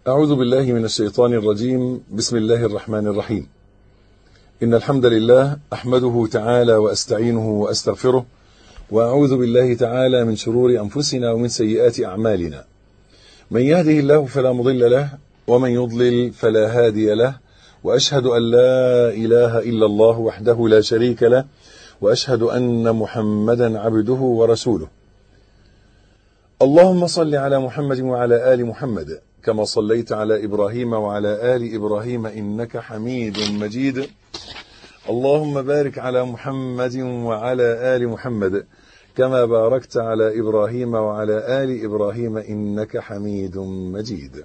أعوذ بالله من الشيطان الرجيم بسم الله الرحمن الرحيم إن الحمد لله أحمده تعالى وأستعينه وأستغفره وأعوذ بالله تعالى من شرور أنفسنا ومن سيئات أعمالنا من يهده الله فلا مضل له ومن يضلل فلا هادي له وأشهد أن لا إله إلا الله وحده لا شريك له وأشهد أن محمدا عبده ورسوله اللهم صل على محمد وعلى آل محمد كما صليت على إبراهيم وعلى آل إبراهيم إنك حميد مجيد اللهم بارك على محمد وعلى آل محمد كما باركت على إبراهيم وعلى آل إبراهيم إنك حميد مجيد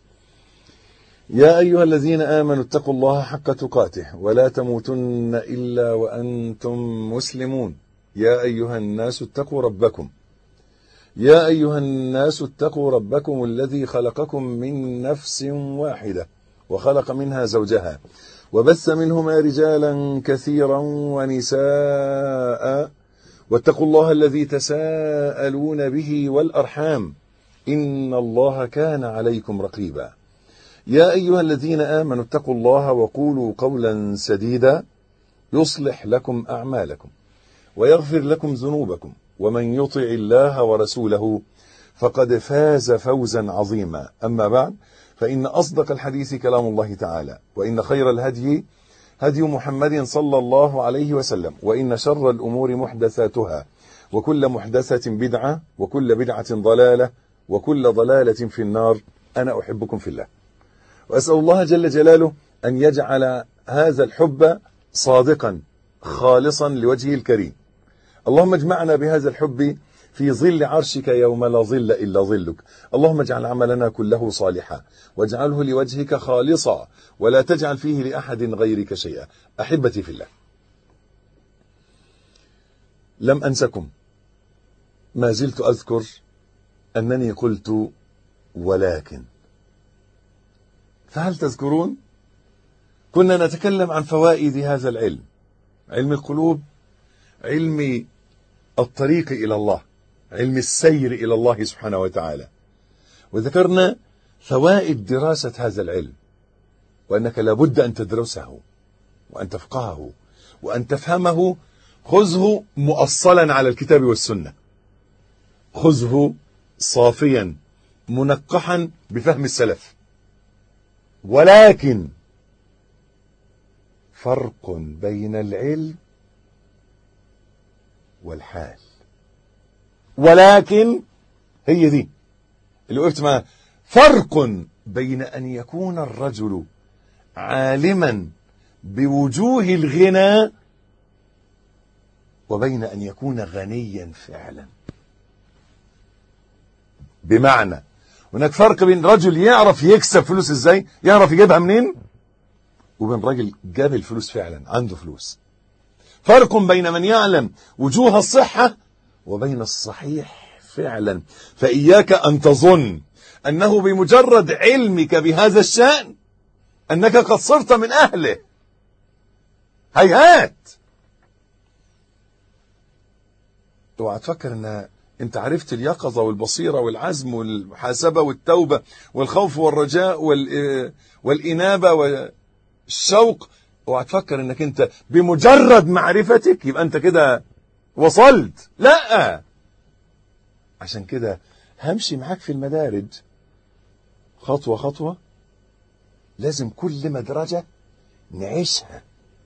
يا أيها الذين آمنوا اتقوا الله حق تقاته ولا تموتن إلا وأنتم مسلمون يا أيها الناس اتقوا ربكم يا أيها الناس اتقوا ربكم الذي خلقكم من نفس واحدة وخلق منها زوجها وبث منهما رجالا كثيرا ونساء واتقوا الله الذي تساءلون به والأرحام إن الله كان عليكم رقيبا يا أيها الذين آمنوا اتقوا الله وقولوا قولا سديدا يصلح لكم أعمالكم ويغفر لكم ذنوبكم ومن يطع الله ورسوله فقد فاز فوزا عظيما أما بعد فإن أصدق الحديث كلام الله تعالى وإن خير الهدي هدي محمد صلى الله عليه وسلم وإن شر الأمور محدثاتها وكل محدثة بدعة وكل بدعة ضلالة وكل ضلالة في النار أنا أحبكم في الله وأسأل الله جل جلاله أن يجعل هذا الحب صادقا خالصا لوجهه الكريم اللهم اجمعنا بهذا الحب في ظل عرشك يوم لا ظل إلا ظلك اللهم اجعل عملنا كله صالحا واجعله لوجهك خالصا ولا تجعل فيه لأحد غيرك شيئا أحبتي في الله لم أنسكم ما زلت أذكر أنني قلت ولكن فهل تذكرون كنا نتكلم عن فوائد هذا العلم علم القلوب علم الطريق إلى الله علم السير إلى الله سبحانه وتعالى وذكرنا فوائد دراسة هذا العلم وأنك لابد أن تدرسه وأن تفقهه وأن تفهمه خذه مؤصلا على الكتاب والسنة خذه صافيا منقحا بفهم السلف ولكن فرق بين العلم والحال ولكن هي دي اللي وقفت معها فرق بين أن يكون الرجل عالما بوجوه الغنى وبين أن يكون غنيا فعلا بمعنى هناك فرق بين رجل يعرف يكسب فلوس ازاي يعرف يجيبها منين وبين راجل جاب الفلوس فعلا عنده فلوس فرق بين من يعلم وجوه الصحة وبين الصحيح فعلا فإياك أن تظن أنه بمجرد علمك بهذا الشأن أنك قد صرت من أهله هيهات اوعى تفكر ان انت عرفت اليقظة والبصيرة والعزم والمحاسبة والتوبة والخوف والرجاء والإنابة والشوق اوعى تفكر انك انت بمجرد معرفتك يبقى انت كده وصلت لا عشان كده همشي معاك في المدارج خطوة خطوة لازم كل مدرجة نعيشها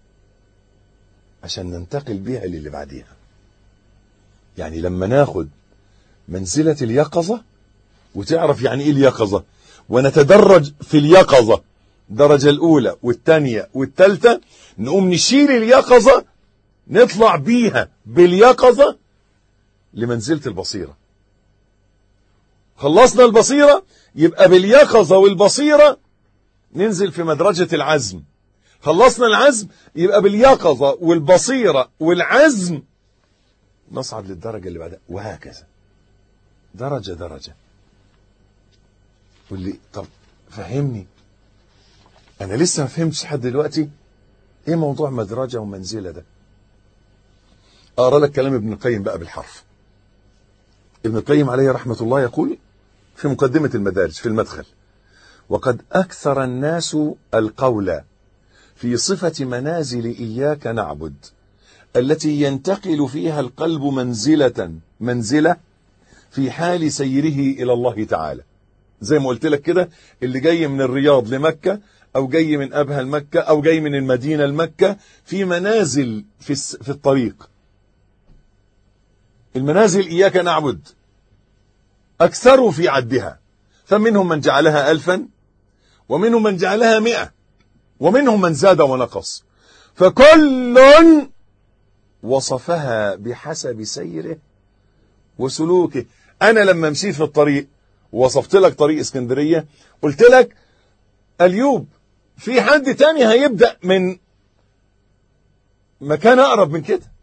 عشان ننتقل بيها للي بعديها يعني لما ناخد منزلة اليقظة وتعرف يعني ايه اليقظة ونتدرج في اليقظة الدرجة الأولى والثانية والثالثة نقوم نشيل اليقظة نطلع بيها باليقظة لمنزلة البصيرة خلصنا البصيرة يبقى باليقظة والبصيرة ننزل في مدرجة العزم خلصنا العزم يبقى باليقظة والبصيرة والعزم نصعد للدرجة اللي بعدها وهكذا درجة درجة واللي طب فهمني انا لسه ما فهمتش لحد دلوقتي ايه موضوع مدرجة ومنزلة ده اقرا لك كلام ابن القيم بقى بالحرف ابن القيم عليه رحمة الله يقول في مقدمة المدارج في المدخل وقد أكثر الناس القول في صفة منازل إياك نعبد التي ينتقل فيها القلب منزلة منزلة في حال سيره إلى الله تعالى زي ما قلت لك كده اللي جاي من الرياض لمكة أو جاي من أبها لمكة أو جاي من المدينة لمكة في منازل في, في الطريق المنازل إياك نعبد أكثروا في عدها فمنهم من جعلها ألفا ومنهم من جعلها مئة ومنهم من زاد ونقص فكل وصفها بحسب سيره وسلوكه أنا لما مشيت في الطريق وصفت لك طريق اسكندرية قلت لك اليوب في حد تاني هيبدأ من مكان أقرب من كده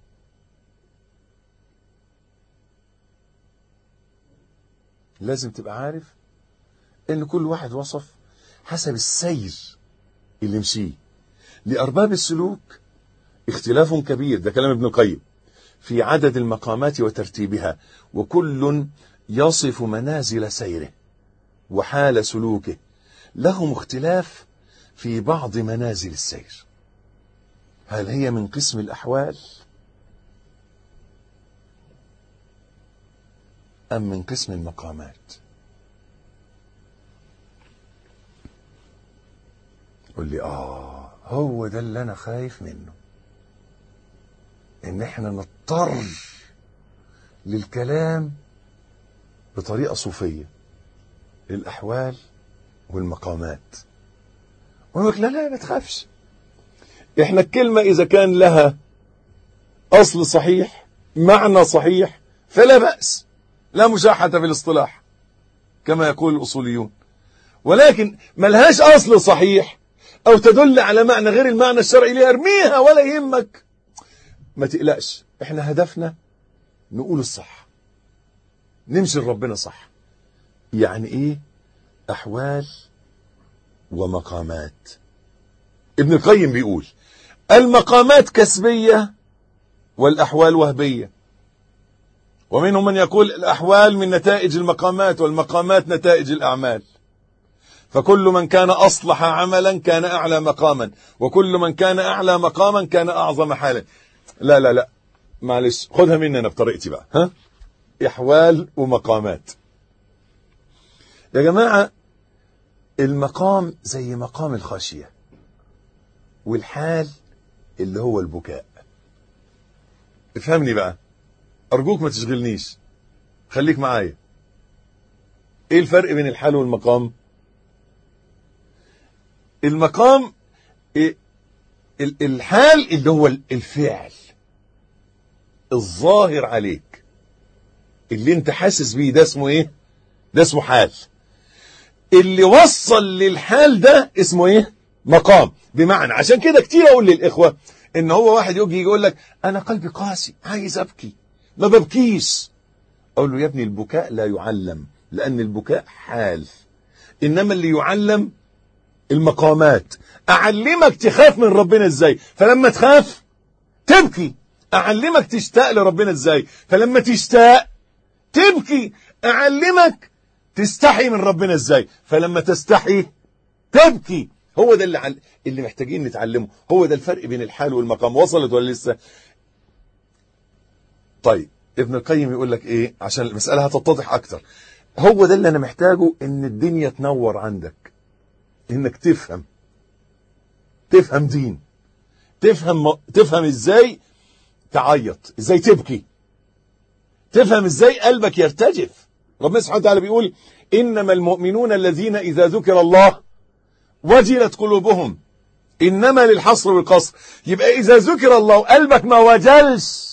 لازم تبقى عارف ان كل واحد وصف حسب السير اللي مشيه لأرباب السلوك اختلاف كبير ده كلام ابن القيم في عدد المقامات وترتيبها وكل يصف منازل سيره وحال سلوكه لهم اختلاف في بعض منازل السير هل هي من قسم الأحوال أم من قسم المقامات قل لي آه هو ده اللي أنا خايف منه إن إحنا نضطر للكلام بطريقة صوفية للأحوال والمقامات ويقول لك لا لا ما تخافش إحنا الكلمة إذا كان لها أصل صحيح معنى صحيح فلا بأس لا مشاحة في الاصطلاح كما يقول الأصوليون ولكن ملهاش أصل صحيح أو تدل على معنى غير المعنى الشرعي ليه ارميها ولا يهمك ما تقلقش احنا هدفنا نقول الصح نمشي لربنا صح يعني ايه أحوال ومقامات ابن القيم بيقول المقامات كسبية والأحوال وهبية ومنهم من يقول الأحوال من نتائج المقامات والمقامات نتائج الأعمال فكل من كان أصلح عملا كان أعلى مقاما وكل من كان أعلى مقاما كان أعظم حالا لا لا لا معلش خدها مني أنا بطريقتي بقى ها أحوال ومقامات يا جماعة المقام زي مقام الخشية والحال اللي هو البكاء افهمني بقى أرجوك ما تشغلنيش خليك معايا ايه الفرق بين الحال والمقام المقام إيه الحال اللي هو الفعل الظاهر عليك اللي انت حاسس بيه ده اسمه ايه ده اسمه حال اللي وصل للحال ده اسمه ايه مقام بمعنى عشان كده كتير اقول للاخوه ان هو واحد يجي يقول لك انا قلبي قاسي عايز ابكي ما ببكيش اقول له يا ابني البكاء لا يعلم لان البكاء حال انما اللي يعلم المقامات اعلمك تخاف من ربنا ازاي فلما تخاف تبكي اعلمك تشتاق لربنا ازاي فلما تشتاق تبكي اعلمك تستحي من ربنا ازاي فلما تستحي تبكي هو ده اللي عل... اللي محتاجين نتعلمه هو ده الفرق بين الحال والمقام وصلت ولا لسه طيب ابن القيم يقول لك ايه عشان المسألة هتتضح اكتر هو ده اللي انا محتاجه ان الدنيا تنور عندك انك تفهم تفهم دين تفهم تفهم ازاي تعيط ازاي تبكي تفهم ازاي قلبك يرتجف ربنا سبحانه وتعالى بيقول انما المؤمنون الذين اذا ذكر الله وجلت قلوبهم انما للحصر والقصر يبقى اذا ذكر الله قلبك ما وجلش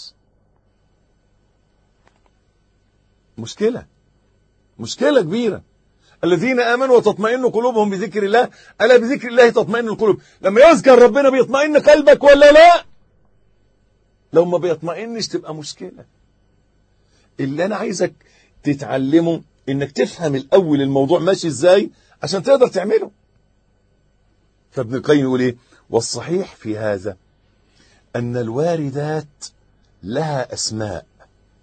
مشكلة مشكلة كبيرة الذين آمنوا وتطمئن قلوبهم بذكر الله ألا بذكر الله تطمئن القلوب لما يذكر ربنا بيطمئن قلبك ولا لا لو ما بيطمئنش تبقى مشكلة اللي أنا عايزك تتعلمه إنك تفهم الأول الموضوع ماشي إزاي عشان تقدر تعمله فابن القيم يقول إيه والصحيح في هذا أن الواردات لها أسماء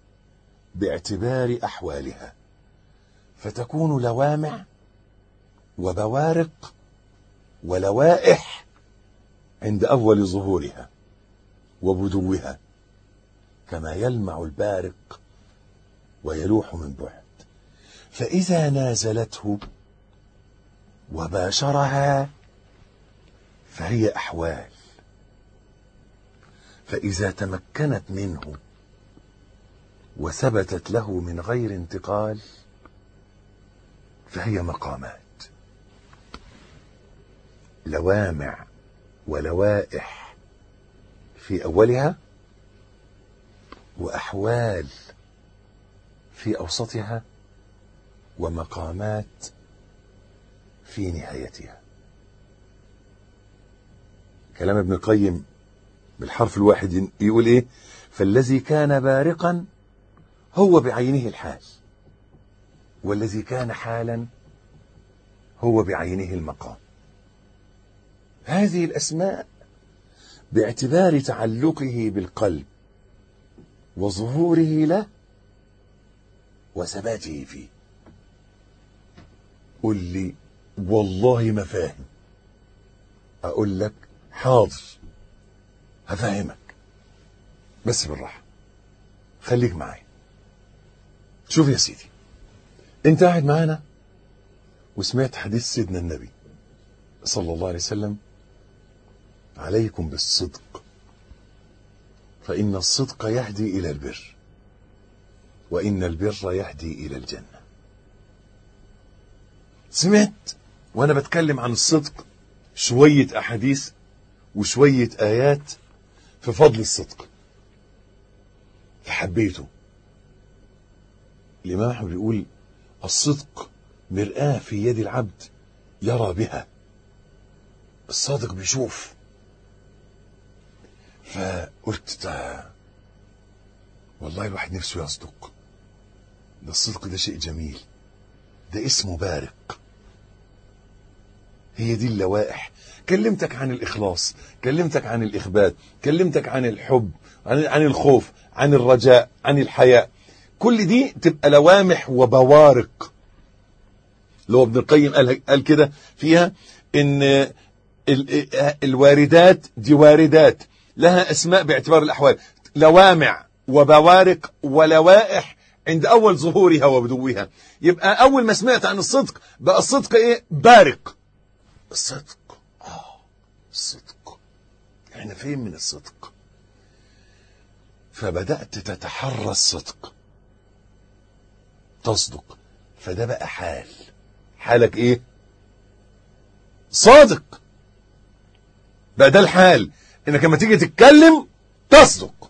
باعتبار أحوالها فتكون لوامع وبوارق ولوائح عند أول ظهورها وبدوها كما يلمع البارق ويلوح من بعد فإذا نازلته وباشرها فهي أحوال فإذا تمكنت منه وثبتت له من غير انتقال فهي مقامات لوامع ولوائح في أولها وأحوال في أوسطها ومقامات في نهايتها كلام ابن القيم بالحرف الواحد يقول ايه فالذي كان بارقا هو بعينه الحال والذي كان حالا هو بعينه المقام هذه الاسماء باعتبار تعلقه بالقلب وظهوره له وثباته فيه قل لي والله ما فاهم اقول لك حاضر هفهمك بس بالراحه خليك معايا شوف يا سيدي انت قاعد معانا وسمعت حديث سيدنا النبي صلى الله عليه وسلم عليكم بالصدق فإن الصدق يهدي إلى البر وإن البر يهدي إلى الجنة سمعت وأنا بتكلم عن الصدق شوية أحاديث وشوية آيات في فضل الصدق فحبيته الإمام أحمد بيقول الصدق مرآة في يد العبد يرى بها الصادق بيشوف فقلت ده والله الواحد نفسه يصدق ده الصدق ده شيء جميل ده اسمه بارق هي دي اللوائح كلمتك عن الإخلاص كلمتك عن الإخبات كلمتك عن الحب عن, عن الخوف عن الرجاء عن الحياء كل دي تبقى لوامح وبوارق اللي هو ابن القيم قال, قال كده فيها ان ال- الواردات دي واردات لها اسماء باعتبار الاحوال لوامع وبوارق ولوائح عند اول ظهورها وبدوها يبقى اول ما سمعت عن الصدق بقى الصدق ايه بارق الصدق اه الصدق احنا فين من الصدق فبدأت تتحرى الصدق تصدق فده بقى حال حالك ايه صادق بقى ده الحال انك لما تيجي تتكلم تصدق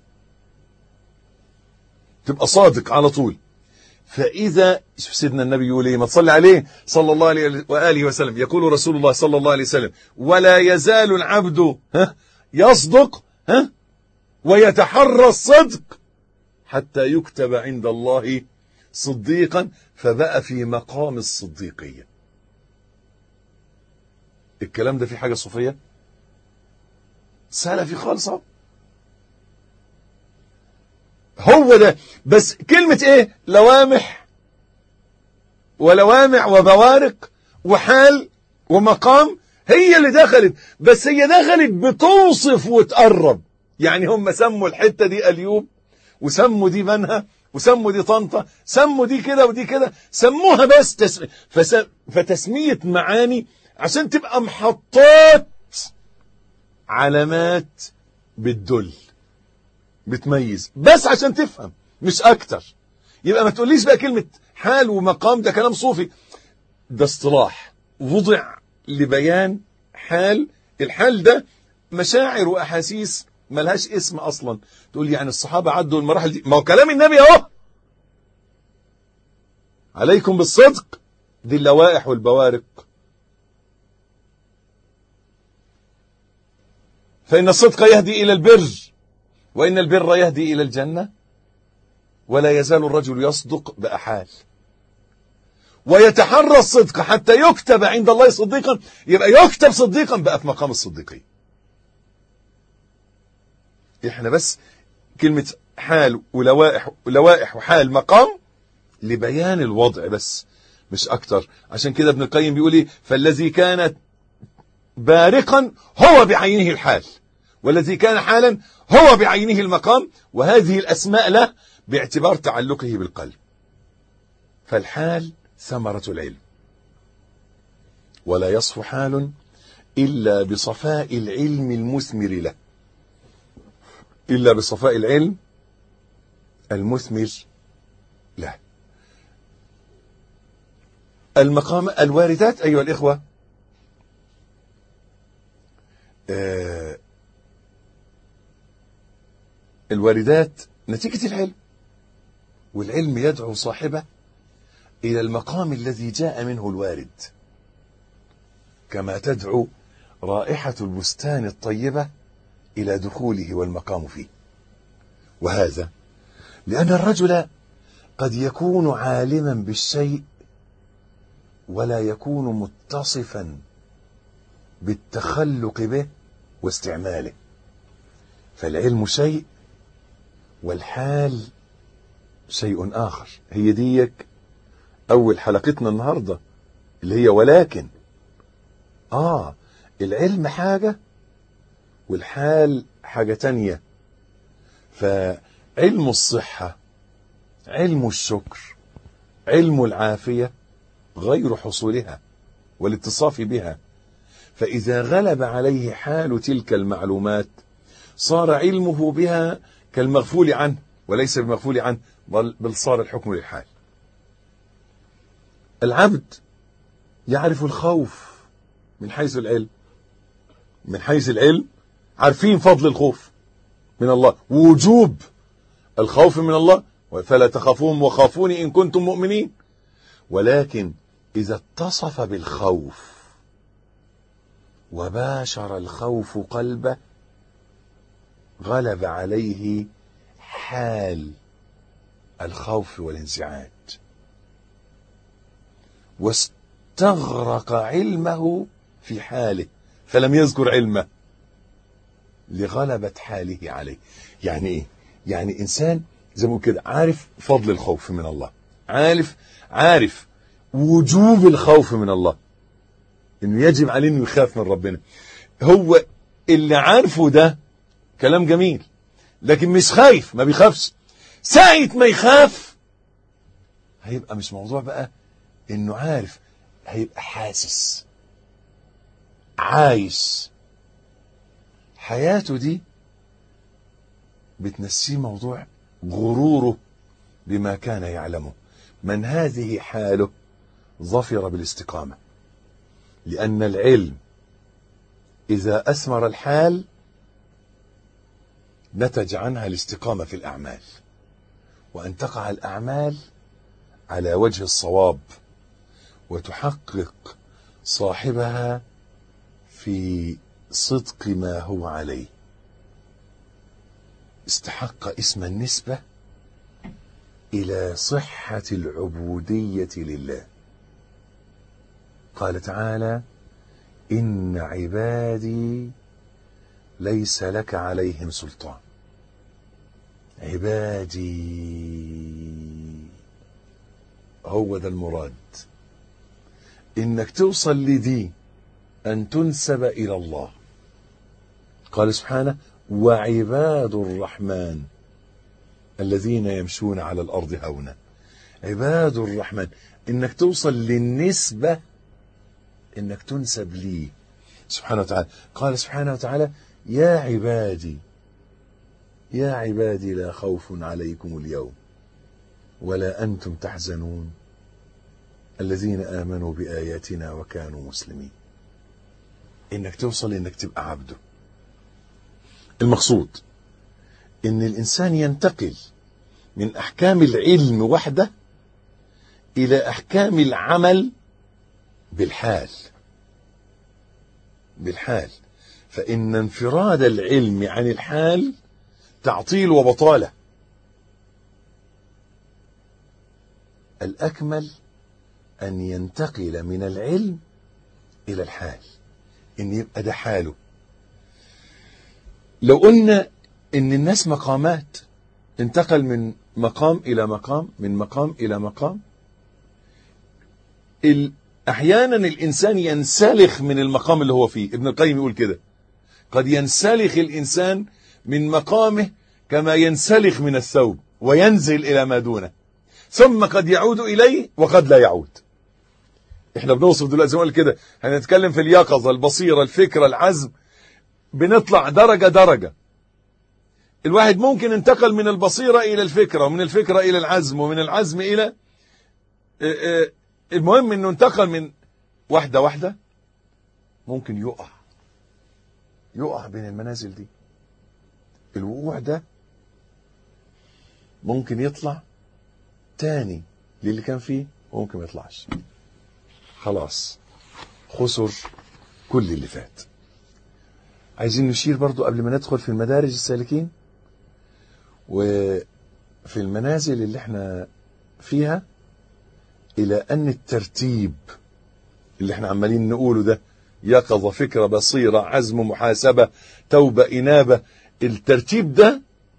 تبقى صادق على طول فإذا شوف سيدنا النبي يقول ايه ما تصلي عليه صلى الله عليه وآله وسلم يقول رسول الله صلى الله عليه وسلم ولا يزال العبد ها يصدق ها ويتحرى الصدق حتى يكتب عند الله صديقا فبقى في مقام الصديقية الكلام ده في حاجة صوفية سلفي خالص أهو. هو ده بس كلمة ايه لوامح ولوامع وبوارق وحال ومقام هي اللي دخلت بس هي دخلت بتوصف وتقرب يعني هم سموا الحتة دي أليوب وسموا دي منها وسموا دي طنطا سموا دي كده ودي كده سموها بس تسمية فس... فتسمية معاني عشان تبقى محطات علامات بتدل بتميز بس عشان تفهم مش اكتر يبقى ما تقوليش بقى كلمة حال ومقام ده كلام صوفي ده اصطلاح وضع لبيان حال الحال ده مشاعر واحاسيس ملهاش اسم اصلا تقول يعني الصحابة عدوا المراحل دي ما هو كلام النبي اهو عليكم بالصدق دي اللوائح والبوارق فإن الصدق يهدي إلى البر وإن البر يهدي إلى الجنة ولا يزال الرجل يصدق بأحال ويتحرى الصدق حتى يكتب عند الله صديقا يبقى يكتب صديقا بقى في مقام الصديقية احنا بس كلمة حال ولوائح ولوائح وحال مقام لبيان الوضع بس مش اكتر عشان كده ابن القيم بيقول ايه فالذي كان بارقا هو بعينه الحال والذي كان حالا هو بعينه المقام وهذه الاسماء له باعتبار تعلقه بالقلب فالحال ثمرة العلم ولا يصف حال إلا بصفاء العلم المثمر له إلا بصفاء العلم المثمر له المقام الواردات أيها الإخوة آه الواردات نتيجة العلم والعلم يدعو صاحبه إلى المقام الذي جاء منه الوارد كما تدعو رائحة البستان الطيبة إلى دخوله والمقام فيه وهذا لأن الرجل قد يكون عالما بالشيء ولا يكون متصفا بالتخلق به واستعماله فالعلم شيء والحال شيء آخر هي ديك أول حلقتنا النهاردة اللي هي ولكن آه العلم حاجة والحال حاجة تانية فعلم الصحة علم الشكر علم العافية غير حصولها والاتصاف بها فإذا غلب عليه حال تلك المعلومات صار علمه بها كالمغفول عنه وليس بمغفول عنه بل, بل صار الحكم للحال العبد يعرف الخوف من حيث العلم من حيث العلم عارفين فضل الخوف من الله ووجوب الخوف من الله فلا تخافوهم وخافوني إن كنتم مؤمنين ولكن إذا اتصف بالخوف وباشر الخوف قلبه غلب عليه حال الخوف والانزعاج واستغرق علمه في حاله فلم يذكر علمه لغلبة حاله عليه يعني ايه يعني انسان زي ما كده عارف فضل الخوف من الله عارف عارف وجوب الخوف من الله انه يجب عليه انه يخاف من ربنا هو اللي عارفه ده كلام جميل لكن مش خايف ما بيخافش ساعة ما يخاف هيبقى مش موضوع بقى انه عارف هيبقى حاسس عايش حياته دي بتنسيه موضوع غروره بما كان يعلمه من هذه حاله ظفر بالاستقامة لأن العلم إذا أثمر الحال نتج عنها الاستقامة في الأعمال وأن تقع الأعمال على وجه الصواب وتحقق صاحبها في صدق ما هو عليه استحق اسم النسبة إلى صحة العبودية لله قال تعالى إن عبادي ليس لك عليهم سلطان عبادي هو ده المراد انك توصل لدي ان تنسب الى الله قال سبحانه وعباد الرحمن الذين يمشون على الارض هونا عباد الرحمن انك توصل للنسبه انك تنسب لي سبحانه وتعالى قال سبحانه وتعالى يا عبادي يا عبادي لا خوف عليكم اليوم ولا أنتم تحزنون الذين آمنوا بآياتنا وكانوا مسلمين إنك توصل إنك تبقى عبده المقصود إن الإنسان ينتقل من أحكام العلم وحده إلى أحكام العمل بالحال بالحال فإن انفراد العلم عن الحال تعطيل وبطالة الأكمل أن ينتقل من العلم إلى الحال إن يبقى ده حاله لو قلنا إن الناس مقامات انتقل من مقام إلى مقام من مقام إلى مقام ال... احيانا الانسان ينسلخ من المقام اللي هو فيه ابن القيم يقول كده قد ينسلخ الانسان من مقامه كما ينسلخ من الثوب وينزل الى ما دونه ثم قد يعود اليه وقد لا يعود احنا بنوصف دلوقتي زي ما قلت كده هنتكلم في اليقظه البصيره الفكره العزم بنطلع درجه درجه الواحد ممكن انتقل من البصيره الى الفكره ومن الفكره الى العزم ومن العزم الى اه اه المهم انه انتقل من واحده واحده ممكن يقع يقع بين المنازل دي الوقوع ده ممكن يطلع تاني للي كان فيه وممكن ما يطلعش خلاص خسر كل اللي فات عايزين نشير برضو قبل ما ندخل في المدارج السالكين وفي المنازل اللي احنا فيها الى ان الترتيب اللي احنا عمالين نقوله ده يقظة فكرة بصيرة عزم محاسبة توبة إنابة الترتيب ده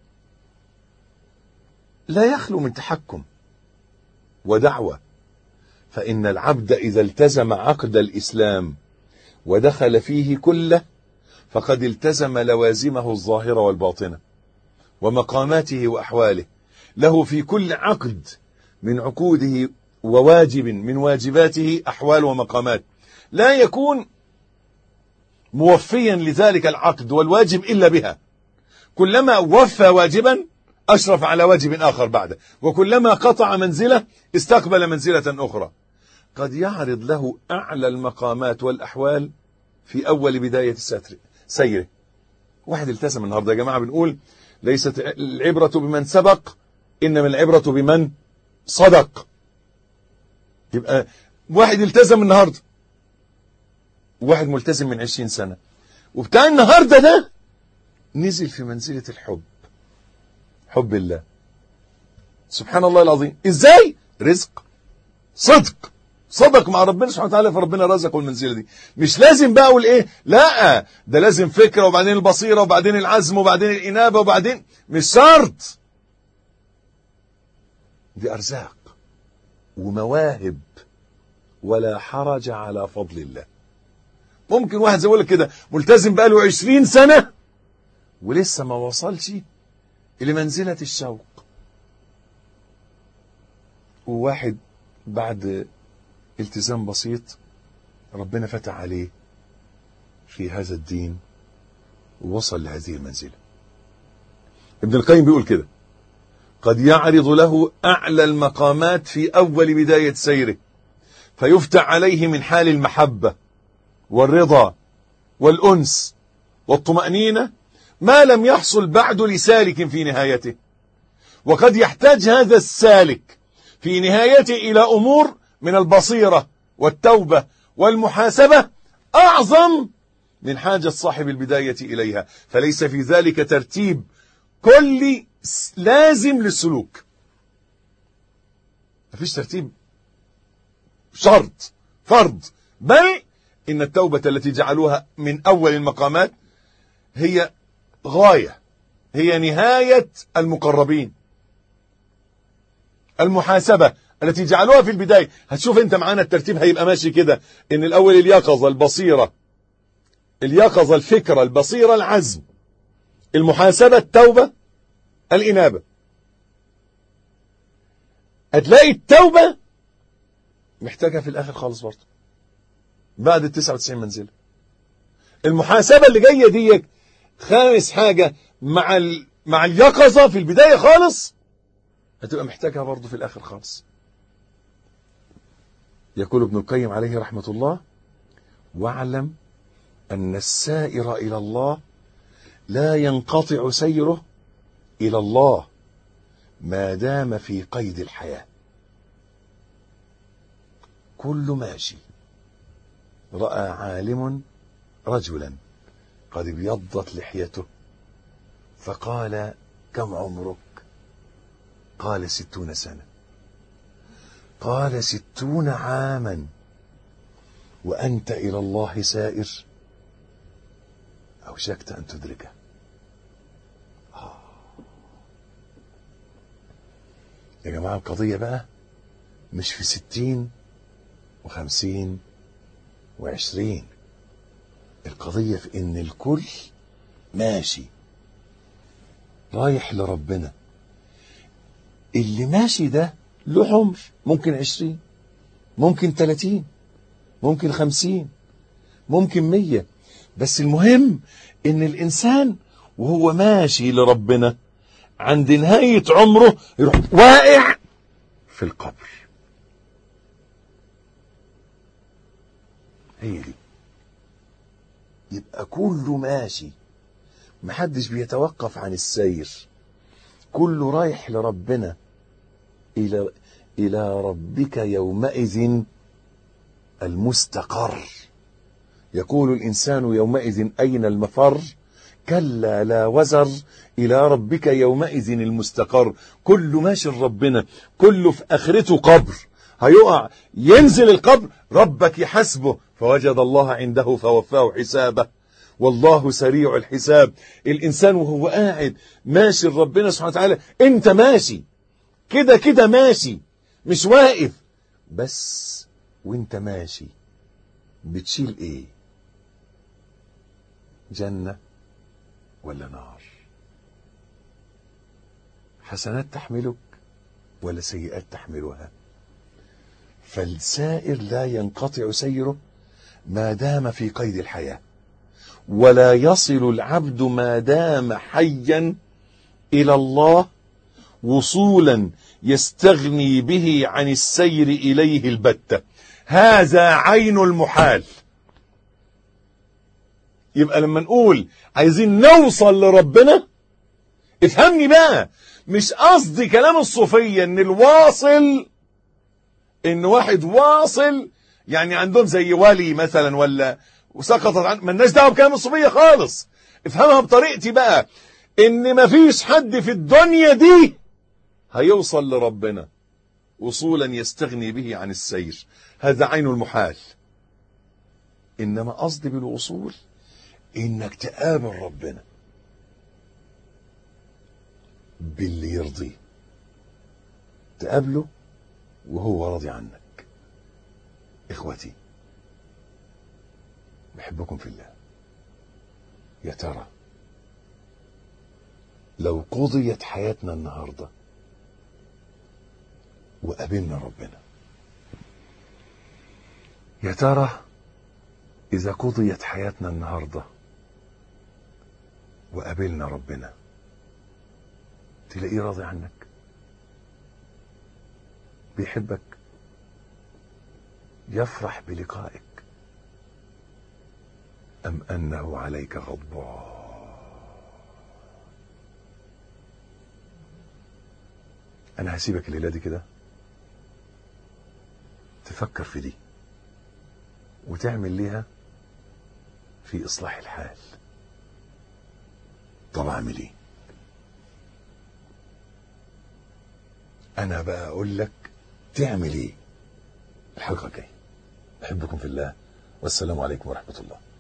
لا يخلو من تحكم ودعوة فإن العبد إذا التزم عقد الإسلام ودخل فيه كله فقد التزم لوازمه الظاهرة والباطنة ومقاماته وأحواله له في كل عقد من عقوده وواجب من واجباته أحوال ومقامات لا يكون موفيا لذلك العقد والواجب إلا بها كلما وفى واجبا أشرف على واجب آخر بعده وكلما قطع منزلة استقبل منزلة أخرى قد يعرض له أعلى المقامات والأحوال في أول بداية الستر سيره واحد التزم النهاردة يا جماعة بنقول ليست العبرة بمن سبق إنما العبرة بمن صدق يبقى واحد التزم النهاردة واحد ملتزم من عشرين سنة وبتاع النهاردة ده نزل في منزلة الحب حب الله سبحان الله العظيم ازاي رزق صدق صدق مع ربنا سبحانه وتعالى فربنا رزقه المنزله دي مش لازم بقى اقول ايه لا ده لازم فكره وبعدين البصيره وبعدين العزم وبعدين الانابه وبعدين مش شرط دي ارزاق ومواهب ولا حرج على فضل الله ممكن واحد زي لك كده ملتزم بقاله 20 سنه ولسه ما وصلش لمنزله الشوق وواحد بعد التزام بسيط ربنا فتح عليه في هذا الدين ووصل لهذه المنزلة ابن القيم بيقول كده قد يعرض له أعلى المقامات في أول بداية سيره فيفتح عليه من حال المحبة والرضا والأنس والطمأنينة ما لم يحصل بعد لسالك في نهايته وقد يحتاج هذا السالك في نهايته إلى أمور من البصيرة والتوبة والمحاسبة أعظم من حاجة صاحب البداية إليها فليس في ذلك ترتيب كل لازم للسلوك مفيش ترتيب شرط فرض بل إن التوبة التي جعلوها من أول المقامات هي غاية هي نهاية المقربين المحاسبة التي جعلوها في البداية هتشوف انت معانا الترتيب هيبقى ماشي كده ان الاول اليقظة البصيرة اليقظة الفكرة البصيرة العزم المحاسبة التوبة الانابة هتلاقي التوبة محتاجها في الاخر خالص برضه بعد ال 99 منزلة المحاسبة اللي جاية دي خامس حاجة مع ال... مع اليقظة في البداية خالص هتبقى محتاجها برضه في الاخر خالص يقول ابن القيم عليه رحمة الله واعلم أن السائر إلى الله لا ينقطع سيره إلى الله ما دام في قيد الحياة كل ماشي رأى عالم رجلا قد ابيضت لحيته فقال كم عمرك قال ستون سنه قال ستون عاما وأنت إلى الله سائر أوشكت أن تدركه آه. يا جماعة القضية بقى مش في ستين وخمسين وعشرين القضية في ان الكل ماشي رايح لربنا اللي ماشي ده له عمر ممكن عشرين ممكن تلاتين ممكن خمسين ممكن مية بس المهم ان الانسان وهو ماشي لربنا عند نهاية عمره يروح واقع في القبر هي دي يبقى كله ماشي محدش بيتوقف عن السير كله رايح لربنا إلى إلى ربك يومئذ المستقر يقول الإنسان يومئذ أين المفر كلا لا وزر إلى ربك يومئذ المستقر كله ماشي لربنا كله في آخرته قبر هيقع ينزل القبر ربك يحاسبه فوجد الله عنده فوفاه حسابه والله سريع الحساب الإنسان وهو قاعد ماشي لربنا سبحانه وتعالى أنت ماشي كده كده ماشي مش واقف بس وانت ماشي بتشيل ايه جنة ولا نار حسنات تحملك ولا سيئات تحملها فالسائر لا ينقطع سيره ما دام في قيد الحياة ولا يصل العبد ما دام حيا إلى الله وصولا يستغني به عن السير إليه البتة هذا عين المحال يبقى لما نقول عايزين نوصل لربنا افهمني بقى مش قصدي كلام الصوفية ان الواصل ان واحد واصل يعني عندهم زي ولي مثلا ولا وسقطت عن مالناش دعوه بكلام الصوفيه خالص افهمها بطريقتي بقى ان مفيش حد في الدنيا دي هيوصل لربنا وصولا يستغني به عن السير هذا عين المحال انما قصدي بالوصول انك تقابل ربنا باللي يرضيه تقابله وهو راضي عنك اخوتي بحبكم في الله يا ترى لو قضيت حياتنا النهارده وقابلنا ربنا يا ترى إذا قضيت حياتنا النهارده وقابلنا ربنا تلاقيه راضي عنك بيحبك يفرح بلقائك أم أنه عليك غضبان أنا هسيبك الليلة دي كده تفكر في دي وتعمل ليها في إصلاح الحال طب أعمل إيه أنا بقى أقول لك تعمل إيه الحلقة الجاية أحبكم في الله والسلام عليكم ورحمة الله